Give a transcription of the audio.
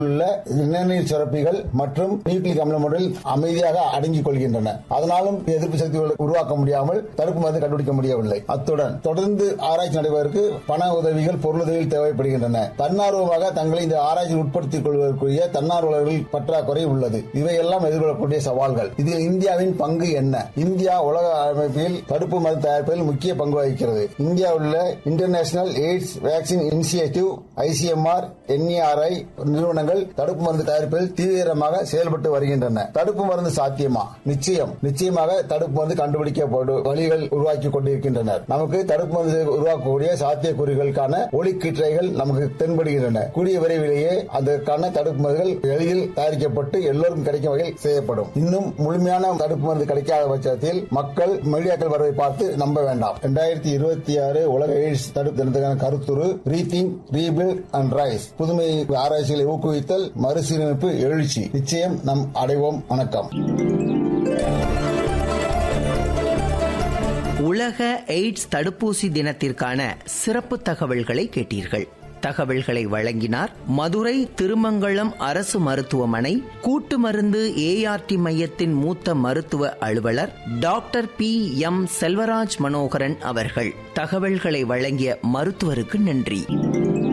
உள்ள நிணநீர் சுரப்பிகள் மற்றும் நியூக்ளிக் அமில முறையில் அமைதியாக அடங்கிக் கொள்கின்றன அதனாலும் எதிர்ப்பு சக்திகளை உருவாக்க முடியாமல் தடுப்பு மருந்து கண்டுபிடிக்க முடியவில்லை அத்துடன் தொடர்ந்து ஆராய்ச்சி நடைபெறுவதற்கு பண உதவிகள் பொருளுதவிகள் தேவைப்படுகின்றன தன்னார்வமாக தங்களை இந்த ஆராய்ச்சியில் உட்படுத்திக் கொள்வதற்குரிய தன்னார்வலர்கள் பற்றாக்குறை உள்ளது இவையெல்லாம் எதிர்கொள்ளக்கூடிய சவால்கள் இதில் இந்தியாவின் பங்கு என்ன இந்தியா உலக அமைப்பில் தடுப்பு மருந்து தயாரிப்பதில் முக்கிய பங்கு வகிக்கிறது இந்தியா உள்ள international AIDS vaccine initiative ICMR NARI நிறுவனங்கள் தடுப்பு மருந்து தயாரிப்பதில் தீவிரமாக செயல்பட்டு வருகின்றன தடுப்பு மருந்து சாத்தியமா நிச்சயம் நிச்சயமாக தடுப்பு மருந்து கண்டுபிடிக்கப்படும் வழிகள் உருவாக்கி கொண்டிருக்கின்றனர் நமக்கு தடுப்பு மருந்து உருவாக்கக்கூடிய சாத்தியக்கூறுகளுக்கான ஒளிக்கீற்றைகள் நமக்கு தென்படுகின்றன கூடிய விரைவிலேயே அதற்கான தடுப்பு மருந்துகள் எளிதில் தயாரிக்கப்பட்டு எல்லோருக்கும் கிடைக்கும் வகையில் செய்யப்படும் இன்னும் முழுமையான தடுப்பு மருந்து கிடைக்காத பட்சத்தில் மக்கள் மீடியாக்கள் வருவதை பார்த்து நம்ப வேண்டாம் இரண்டாயிரத்தி இருபத்தி ஆறு உலக எய்ட்ஸ் தடுப்பு தினத்துக்கான கருத்துரு ரீதிங் ரீபில்ட் அண்ட் ரைஸ் புதுமை ஆராய்ச்சிகளை ஊக்குவித்தல் மறுசீரமைப்பு எழுச்சி நிச்சயம் நம் அடைவோம் வணக்கம் உலக எய்ட்ஸ் தடுப்பூசி தினத்திற்கான சிறப்பு தகவல்களை கேட்டீர்கள் தகவல்களை வழங்கினார் மதுரை திருமங்கலம் அரசு மருத்துவமனை கூட்டு மருந்து ஏஆர்டி மையத்தின் மூத்த மருத்துவ அலுவலர் doctor P M Selvaraj Manoharan அவர்கள் தகவல்களை வழங்கிய மருத்துவருக்கு நன்றி